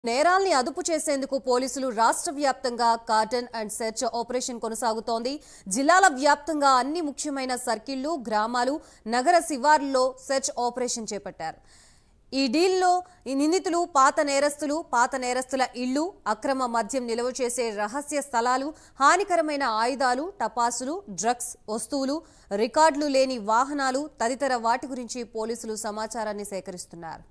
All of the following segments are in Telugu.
నేరాల్ని అదుపు చేసేందుకు పోలీసులు రాష్ట్ర వ్యాప్తంగా కార్డన్ అండ్ సెర్చ్ ఆపరేషన్ కొనసాగుతోంది జిల్లాల వ్యాప్తంగా అన్ని ముఖ్యమైన సర్కిళ్లు గ్రామాలు నగర శివార్లలో సెర్చ్ ఆపరేషన్ చేపట్టారు ఈ డీల్లో ఈ నిందితులు పాత నేరస్తులు పాత నేరస్తుల ఇళ్లు అక్రమ మద్యం నిల్వ చేసే రహస్య స్థలాలు హానికరమైన ఆయుధాలు టపాసులు డ్రగ్స్ వస్తువులు రికార్డులు లేని వాహనాలు తదితర వాటి గురించి పోలీసులు సమాచారాన్ని సేకరిస్తున్నారు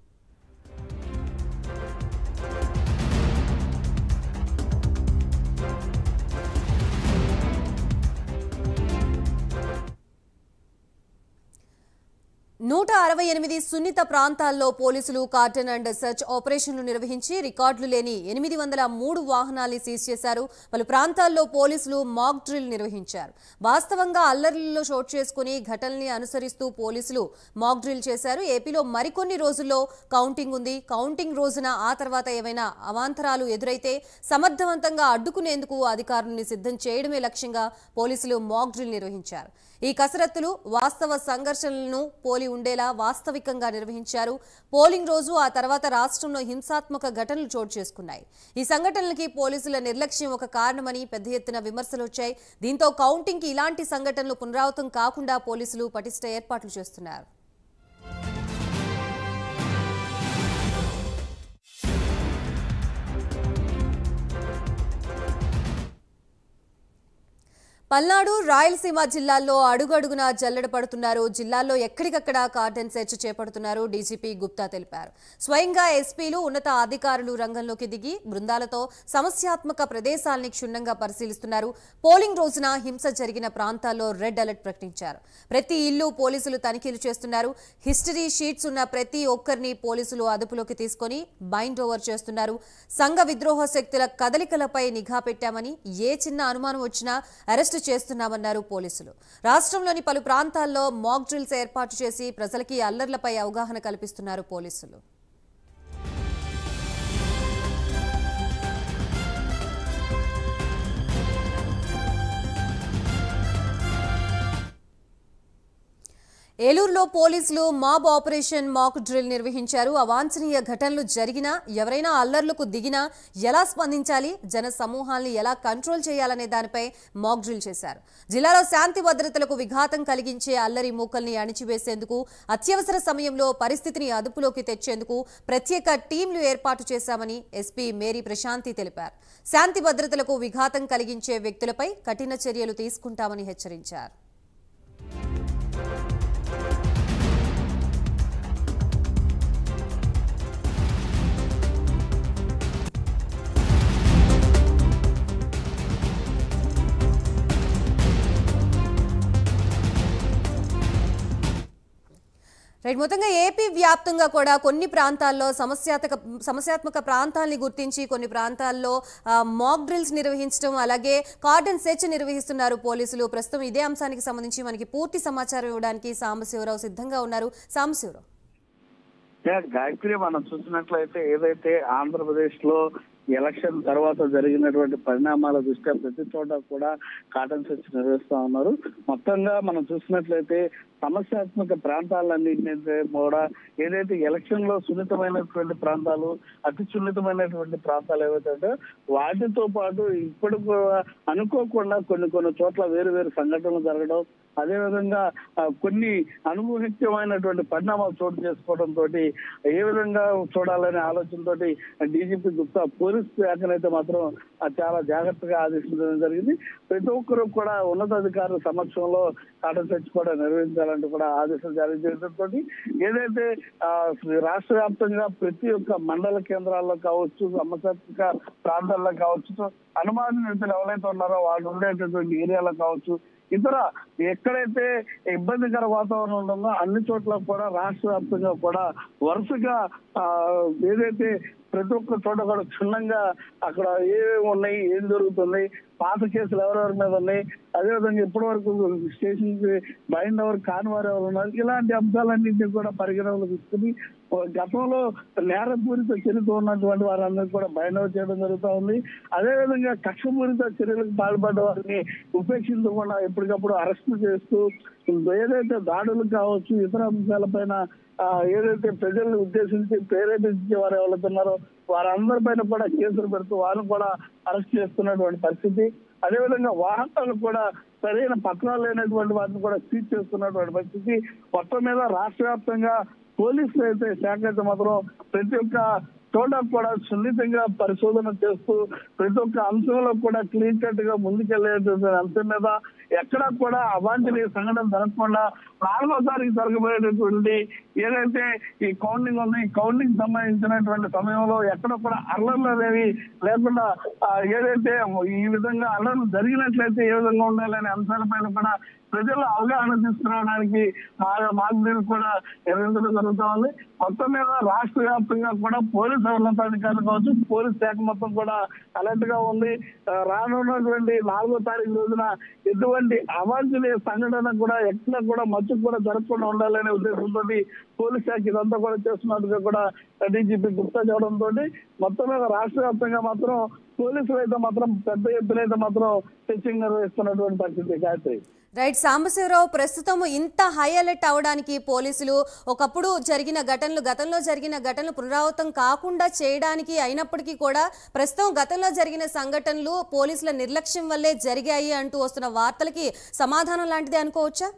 నూట అరవై ఎనిమిది సున్నిత ప్రాంతాల్లో పోలీసులు కార్టన్ అండ్ సెర్చ్ ఆపరేషన్లు నిర్వహించి రికార్డులు లేని ఎనిమిది వందల మూడు వాహనాల్ని సీజ్ చేశారు పలు ప్రాంతాల్లో పోలీసులు మాక్ డ్రిల్ నిర్వహించారు వాస్తవంగా అల్లర్లలో చోటు చేసుకుని ఘటనల్ని అనుసరిస్తూ పోలీసులు మాక్ డ్రిల్ చేశారు ఏపీలో మరికొన్ని రోజుల్లో కౌంటింగ్ ఉంది కౌంటింగ్ రోజున ఆ తర్వాత ఏవైనా అవాంతరాలు ఎదురైతే సమర్థవంతంగా అడ్డుకునేందుకు అధికారుల్ని సిద్ధం చేయడమే లక్ష్యంగా పోలీసులు మాక్ డ్రిల్ నిర్వహించారు ఈ కసరత్తులు వాస్తవ సంఘర్షణలను పోలి ఉండేలా వాస్తవికంగా నిర్వహించారు పోలింగ్ రోజు ఆ తర్వాత రాష్ట్రంలో హింసాత్మక ఘటనలు చోటు చేసుకున్నాయి ఈ సంఘటనలకి పోలీసుల నిర్లక్ష్యం ఒక కారణమని పెద్ద ఎత్తున విమర్శలు వచ్చాయి దీంతో కౌంటింగ్ కి ఇలాంటి సంఘటనలు పునరావృతం కాకుండా పోలీసులు పటిష్ట ఏర్పాట్లు చేస్తున్నారు పల్నాడు రాయలసీమ జిల్లాల్లో అడుగడుగునా జల్లెడ పడుతున్నారు జిల్లాల్లో ఎక్కడికక్కడ కార్డన్ సెర్చ్ చేపడుతున్నారు డీజీపీ గుప్తా తెలిపారు స్వయంగా ఎస్పీలు ఉన్నత అధికారులు రంగంలోకి దిగి బృందాలతో సమస్యాత్మక ప్రదేశాల్ని క్షుణ్ణంగా పరిశీలిస్తున్నారు పోలింగ్ రోజున హింస జరిగిన ప్రాంతాల్లో రెడ్ అలర్ట్ ప్రకటించారు ప్రతి ఇల్లు పోలీసులు తనిఖీలు చేస్తున్నారు హిస్టరీ షీట్స్ ఉన్న ప్రతి ఒక్కరిని పోలీసులు అదుపులోకి తీసుకొని బైండ్ ఓవర్ చేస్తున్నారు సంఘ విద్రోహ శక్తుల కదలికలపై నిఘా పెట్టామని ఏ చిన్న అనుమానం వచ్చినా అరెస్టు చేస్తున్నామన్నారు పోలీసులు రాష్ట్రంలోని పలు ప్రాంతాల్లో మాక్ డ్రిల్స్ ఏర్పాటు చేసి ప్రజలకి అల్లర్లపై అవగాహన కల్పిస్తున్నారు పోలీసులు ఏలూరులో పోలీసులు మాబ్ ఆపరేషన్ మాక్ డ్రిల్ నిర్వహించారు అవాంఛనీయ ఘటనలు జరిగినా ఎవరైనా అల్లర్లకు దిగినా ఎలా స్పందించాలి జన సమూహాల్ని ఎలా కంట్రోల్ చేయాలనే దానిపై మాక్ డ్రిల్ చేశారు జిల్లాలో శాంతి భద్రతలకు విఘాతం కలిగించే అల్లరి మూకల్ని అణిచివేసేందుకు అత్యవసర సమయంలో పరిస్థితిని అదుపులోకి తెచ్చేందుకు ప్రత్యేక టీంలు ఏర్పాటు చేశామని ఎస్పీ మేరీ ప్రశాంతి తెలిపారు శాంతి భద్రతలకు విఘాతం కలిగించే వ్యక్తులపై కఠిన చర్యలు తీసుకుంటామని హెచ్చరించారు రైట్ మొత్తంగా ఏపీ వ్యాప్తంగా కూడా కొన్ని ప్రాంతాల్లో సమస్యాత్మక సమస్యాత్మక ప్రాంతాల్ని గుర్తించి కొన్ని ప్రాంతాల్లో మాక్ డ్రిల్స్ నిర్వహించడం అలాగే కార్డన్ సెర్చ్ నిర్వహిస్తున్నారు పోలీసులు ప్రస్తుతం ఇదే అంశానికి సంబంధించి మనకి పూర్తి సమాచారం ఇవ్వడానికి సాంబశివరావు సిద్ధంగా ఉన్నారు సాంబశివరావు గాయత్రి మనం చూసినట్లయితే ఏదైతే ఆంధ్రప్రదేశ్ లో ఎలక్షన్ తర్వాత జరిగినటువంటి పరిణామాల దృష్ట్యా ప్రతి చోట కూడా కాటన్ సెర్చ్ నిర్వహిస్తా ఉన్నారు మొత్తంగా మనం చూసినట్లయితే సమస్యాత్మక ప్రాంతాలన్నింటినీ కూడా ఏదైతే ఎలక్షన్ లో సున్నితమైనటువంటి ప్రాంతాలు అతి సున్నితమైనటువంటి ప్రాంతాలు ఏవైతే ఉంటాయో వాటితో పాటు ఇప్పుడు కూడా అనుకోకుండా కొన్ని కొన్ని చోట్ల వేరు వేరు సంఘటనలు జరగడం అదేవిధంగా ఆ, కొన్ని అనుభూహిత్యమైనటువంటి పరిణామాలు చోటు చేసుకోవడం తోటి ఏ విధంగా చూడాలనే ఆలోచనతో డీజీపీ గుప్తా పోలీస్ శాఖనైతే మాత్రం ఆ, చాలా జాగ్రత్తగా ఆదేశించడం జరిగింది ప్రతి ఒక్కరూ కూడా ఉన్నతాధికారుల సమక్షంలో కాటన్ సెర్చ్ కూడా నిర్వహించాలంటూ కూడా ఆదేశాలు జారీ చేయడంతో ఏదైతే ఆ, రాష్ట్ర వ్యాప్తంగా ప్రతి ఒక్క మండల కేంద్రాల్లో కావచ్చు సమస్యాత్మక ప్రాంతాల్లో కావచ్చు అనుమానితులు ఎవరైతే ఉన్నారో వాళ్ళు ఉండేటటువంటి ఏరియాలో కావచ్చు ఇతర ఎక్కడైతే ఇబ్బందికర వాతావరణం ఉంటుందో అన్ని చోట్ల కూడా రాష్ట్ర వ్యాప్తంగా కూడా వరుసగా ఆ, ఏదైతే ప్రతి ఒక్క చోట కూడా క్షుణ్ణంగా అక్కడ ఏమేమి ఉన్నాయి ఏం జరుగుతుంది పాత కేసులు ఎవరెవరి మీద ఉన్నాయి అదేవిధంగా ఇప్పటి వరకు స్టేషన్ కి బైండ్ ఎవరు కాని వారు ఎవరు ఉన్నారు ఇలాంటి అంశాలన్నింటినీ కూడా పరిగణనలో తీసుకుని గతంలో నేరపూరిత చరిత్ర ఉన్నటువంటి వారందరినీ కూడా బైండ్ అవుట్ చేయడం జరుగుతూ ఉంది అదేవిధంగా కక్షపూరిత చర్యలకు పాల్పడ్డ వారిని ఉపేక్షించకుండా ఎప్పటికప్పుడు అరెస్ట్ చేస్తూ ఏదైతే దాడులు కావచ్చు ఇతర అంశాలపైన ఆ, ఏదైతే ప్రజల్ని ఉద్దేశించి ప్రేరేపించే వారు ఎవరుతున్నారో వారందరి పైన కూడా కేసులు పెడుతూ వారిని కూడా అరెస్ట్ చేస్తున్నటువంటి పరిస్థితి అదేవిధంగా వాహనాలు కూడా సరైన పత్రాలు లేనటువంటి వాటిని కూడా సీజ్ చేస్తున్నటువంటి పరిస్థితి మొత్తం మీద రాష్ట్ర వ్యాప్తంగా పోలీసులు అయితే శాఖ అయితే మాత్రం ప్రతి ఒక్క చోట కూడా సున్నితంగా పరిశోధన చేస్తూ ప్రతి ఒక్క అంశంలో కూడా క్లీన్ కట్ గా ముందుకెళ్లేటువంటి అంశం మీద ఎక్కడా కూడా అవాంఛనీయ సంఘటన జరగకుండా నాలుగో తారీఖు జరగబోయేటటువంటి ఏదైతే ఈ కౌంటింగ్ ఉంది ఈ కౌంటింగ్ సంబంధించినటువంటి సమయంలో ఎక్కడ కూడా అల్లర్లు అనేవి లేకుండా ఆ, ఏదైతే ఈ విధంగా అల్లర్లు జరిగినట్లయితే ఏ విధంగా ఉండాలనే అంశాలపైన కూడా ప్రజల్లో అవగాహన తీసుకురావడానికి మా మార్గదర్శి కూడా నిర్వహించడం జరుగుతా ఉంది మొత్తం మీద రాష్ట్ర వ్యాప్తంగా కూడా పోలీసు ఉన్నతాధికారులు కావచ్చు పోలీస్ శాఖ మొత్తం కూడా అలర్ట్ గా ఉంది ఆ, రానున్నటువంటి నాలుగో తారీఖు రోజున ఎటువంటి అవాంఛనీయ సంఘటన కూడా ఎక్కడ కూడా మచ్చుకు కూడా జరగకుండా ఉండాలనే ఉద్దేశంతో పోలీస్ శాఖ ఇదంతా కూడా చేస్తున్నట్టుగా కూడా డీజీపీ గుప్తా చెప్పడంతో మొత్తం మీద రాష్ట్ర వ్యాప్తంగా మాత్రం పోలీసులు అయితే మాత్రం పెద్ద ఎత్తున అయితే మాత్రం టెస్టింగ్ నిర్వహిస్తున్నటువంటి పరిస్థితి గాయత్రి రైట్ సాంబశివరావు ప్రస్తుతం ఇంత హై అలర్ట్ అవడానికి పోలీసులు ఒకప్పుడు జరిగిన ఘటనలు గతంలో జరిగిన ఘటనలు పునరావృతం కాకుండా చేయడానికి అయినప్పటికీ కూడా ప్రస్తుతం గతంలో జరిగిన సంఘటనలు పోలీసుల నిర్లక్ష్యం వల్లే జరిగాయి అంటూ వస్తున్న వార్తలకి సమాధానం లాంటిది అనుకోవచ్చా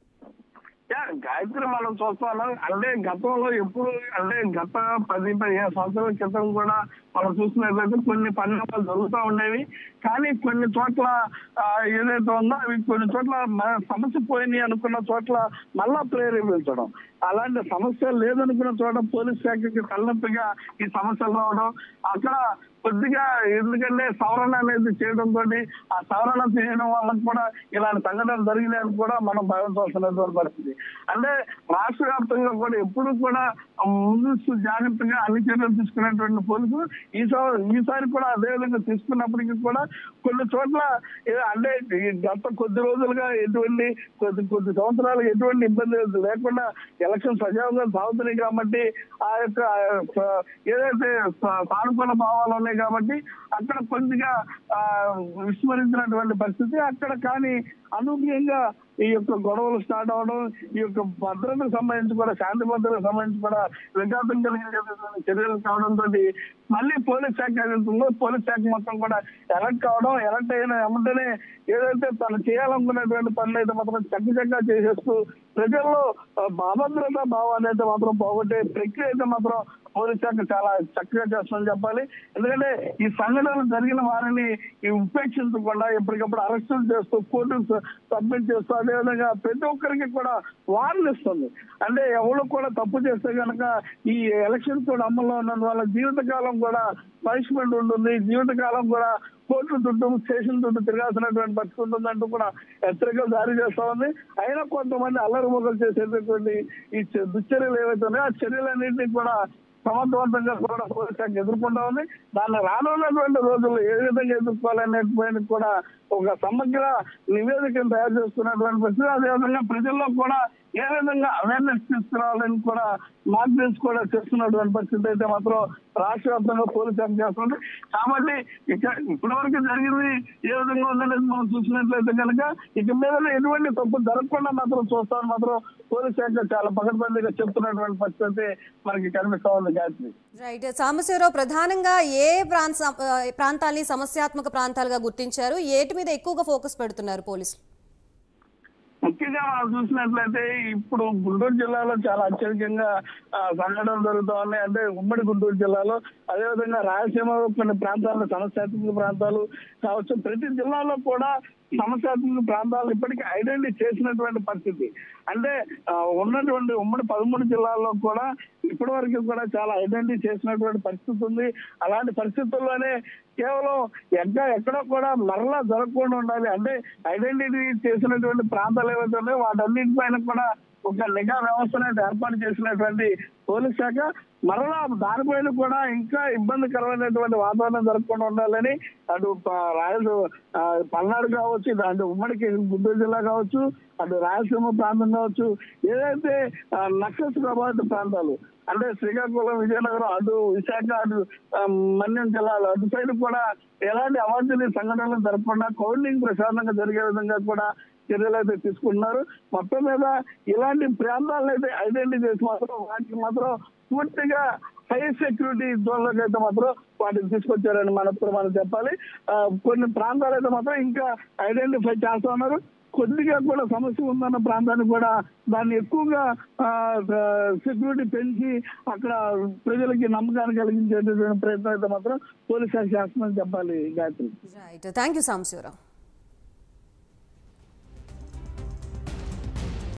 యా, గాయత్రి మనం చూస్తున్నాం అంటే గతంలో ఎప్పుడు అంటే గత పది పదిహేను సంవత్సరాల క్రితం కూడా మనం చూసినట్లయితే కొన్ని పరిణామాలు జరుగుతూ ఉండేవి కానీ కొన్ని చోట్ల ఆ, ఏదైతే ఉందో అవి కొన్ని చోట్ల మ- సమస్య పోయినాయి అనుకున్న చోట్ల మళ్ళా ప్రేరేపించడం అలాంటి సమస్య లేదనుకున్న చోట పోలీస్ శాఖకి తలనొప్పిగా ఈ సమస్యలు రావడం అక్కడ కొద్దిగా ఎందుకంటే సవరణ అనేది చేయడం తోటి ఆ సవరణ చేయడం వల్ల కూడా ఇలాంటి సంఘటనలు జరిగినాయని కూడా మనం భావించాల్సినటువంటి పరిస్థితి అంటే రాష్ట్ర వ్యాప్తంగా కూడా ఎప్పుడు కూడా ముందస్తు జాగ్రత్తగా అన్ని చర్యలు తీసుకునేటువంటి పోలీసులు ఈసారి ఈసారి కూడా అదే విధంగా తీసుకున్నప్పటికీ కూడా కొన్ని చోట్ల ఏ- అంటే ఈ గత కొద్ది రోజులుగా ఎటువంటి కొద్ది కొద్ది సంవత్సరాలు ఎటువంటి ఇబ్బంది లేకుండా ఎలక్షన్ సజావుగా సాగుతున్నాయి కాబట్టి ఆ యొక్క ఆ, ఏదైతే సా- సానుకూల భావాలు ఉన్నాయి కాబట్టి అక్కడ కొద్దిగా ఆ, విస్మరించినటువంటి పరిస్థితి అక్కడ కానీ అనూహ్యంగా ఈ యొక్క గొడవలు స్టార్ట్ అవడం ఈ యొక్క భద్రతకు సంబంధించి కూడా శాంతి భద్రతకు సంబంధించి కూడా విఘాతం కలిగించేటువంటి చర్యలు కావడంతో మళ్ళీ పోలీస్ శాఖ ఏదైతుందో పోలీస్ శాఖ మొత్తం కూడా ఎలర్ట్ కావడం ఎలర్ట్ అయిన వెంటనే ఏదైతే తను చేయాలనుకున్నటువంటి పనులు అయితే మాత్రం చక్కచక్క చేసేస్తూ ప్రజల్లో ఆ, అభద్రత భావాన్ని అయితే మాత్రం పోగొట్టే ప్రక్రియ అయితే మాత్రం పోలీస్ శాఖ చాలా చక్కగా చేస్తుందని చెప్పాలి ఎందుకంటే ఈ సంఘటనలు జరిగిన వారిని ఈ ఉపేక్షించకుండా ఎప్పటికప్పుడు అరెస్టులు చేస్తూ కోర్టు సబ్మిట్ చేస్తూ అదేవిధంగా ప్రతి ఒక్కరికి కూడా వార్న్ ఇస్తుంది అంటే ఎవరు కూడా తప్పు చేస్తే కనుక ఈ ఎలక్షన్ కూడా అమల్లో ఉన్నందువల్ల జీవితకాలం కూడా పనిష్మెంట్ ఉంటుంది జీవితకాలం కూడా కోర్టు చుట్టూ స్టేషన్ చుట్టూ తిరగాల్సినటువంటి పరిస్థితి ఉంటుందంటూ కూడా హెచ్చరికలు జారీ చేస్తా ఉంది అయినా కొంతమంది అల్లరి మొదలు చేసేటటువంటి ఈ చ- దుశ్చర్యలు ఏవైతే ఉన్నాయో ఆ చర్యలన్నింటినీ కూడా సమర్థవంతంగా కూడా పోలీస్ శాఖ ఎదుర్కొంటా ఉంది దాన్ని రానున్నటువంటి రోజుల్లో ఏ విధంగా ఎదుర్కోవాలనేటువంటి కూడా ఒక సమగ్ర నివేదికను తయారు చేస్తున్నటువంటి పరిస్థితి అదేవిధంగా ప్రజల్లో కూడా ఏ విధంగా అవేర్నెస్ తీసుకురావాలని కూడా మార్కెట్స్ కూడా చేస్తున్నటువంటి పరిస్థితి అయితే మాత్రం రాష్ట్ర వ్యాప్తంగా పోలీస్ శాఖ చేస్తుంది కాబట్టి ఇక ఇప్పటివరకు జరిగింది ఏ విధంగా ఉందనేది మనం చూసినట్లయితే కనుక ఇక మీద ఎటువంటి తప్పు జరగకుండా మాత్రం చూస్తామని మాత్రం పోలీస్ శాఖ చాలా పకడ్బందీగా చెప్తున్నటువంటి పరిస్థితి మనకి కనిపిస్తా ఉంది గాయత్రి రైట్ సాంబశివరావు ప్రధానంగా ఏ ప్రాంత ఆ, ప్రాంతాల్ని సమస్యాత్మక ప్రాంతాలుగా గుర్తించారు ఏటి మీద ఎక్కువగా ఫోకస్ పెడుతున్నారు పోలీసులు ముఖ్యంగా మనం చూసినట్లయితే ఇప్పుడు గుంటూరు జిల్లాలో చాలా అత్యధికంగా ఆ, సంఘటనలు జరుగుతా ఉన్నాయి అంటే ఉమ్మడి గుంటూరు జిల్లాలో అదేవిధంగా రాయలసీమలో కొన్ని ప్రాంతాలు సమస్యాత్మక ప్రాంతాలు కావచ్చు ప్రతి జిల్లాలో కూడా సమస్యాత్మక ప్రాంతాలను ఇప్పటికీ ఐడెంటిఫై చేసినటువంటి పరిస్థితి అంటే ఆ, ఉన్నటువంటి ఉమ్మడి పదమూడు జిల్లాల్లో కూడా ఇప్పటి వరకు కూడా చాలా ఐడెంటిఫై చేసినటువంటి పరిస్థితి ఉంది అలాంటి పరిస్థితుల్లోనే కేవలం ఎక్కడ ఎక్కడ కూడా మరలా జరగకుండా ఉండాలి అంటే ఐడెంటిటీ చేసినటువంటి ప్రాంతాలు ఏవైతే ఉన్నాయో వాటన్నిటిపైన కూడా ఒక నిఘా వ్యవస్థను అయితే ఏర్పాటు చేసినటువంటి పోలీస్ శాఖ మరలా దానిపైన కూడా ఇంకా ఇబ్బందికరమైనటువంటి వాతావరణం జరగకుండా ఉండాలని అటు ప- రాయల ఆ, పల్నాడు కావచ్చు ఇటు అటు ఉమ్మడికి గుంటూరు జిల్లా కావచ్చు అటు రాయలసీమ ప్రాంతం కావచ్చు ఏదైతే ఆ, నక్సల్స్ ప్రభావిత ప్రాంతాలు అంటే శ్రీకాకుళం విజయనగరం అటు విశాఖ అటు ఆ, మన్యం జిల్లాలు అటు సైడ్ కూడా ఎలాంటి అవాంఛనీయ సంఘటనలు జరగకుండా కౌంటింగ్ ప్రశాంతంగా జరిగే విధంగా కూడా చర్యలు అయితే తీసుకుంటున్నారు మొత్తం మీద ఇలాంటి ప్రాంతాలను అయితే ఐడెంటిఫై చేసి మాత్రం వాటికి మాత్రం పూర్తిగా హై సెక్యూరిటీ జోన్లోకి అయితే మాత్రం వాటిని తీసుకొచ్చారని మనం మనం చెప్పాలి ఆ, కొన్ని ప్రాంతాలు అయితే మాత్రం ఇంకా ఐడెంటిఫై చేస్తా ఉన్నారు కొద్దిగా కూడా సమస్య ఉందన్న ప్రాంతాన్ని కూడా దాన్ని ఎక్కువగా సెక్యూరిటీ పెంచి అక్కడ ప్రజలకి నమ్మకాన్ని కలిగించేటటువంటి ప్రయత్నం అయితే మాత్రం పోలీస్ శాఖ చేస్తుందని చెప్పాలి Gayatri right thank you Sambasivarao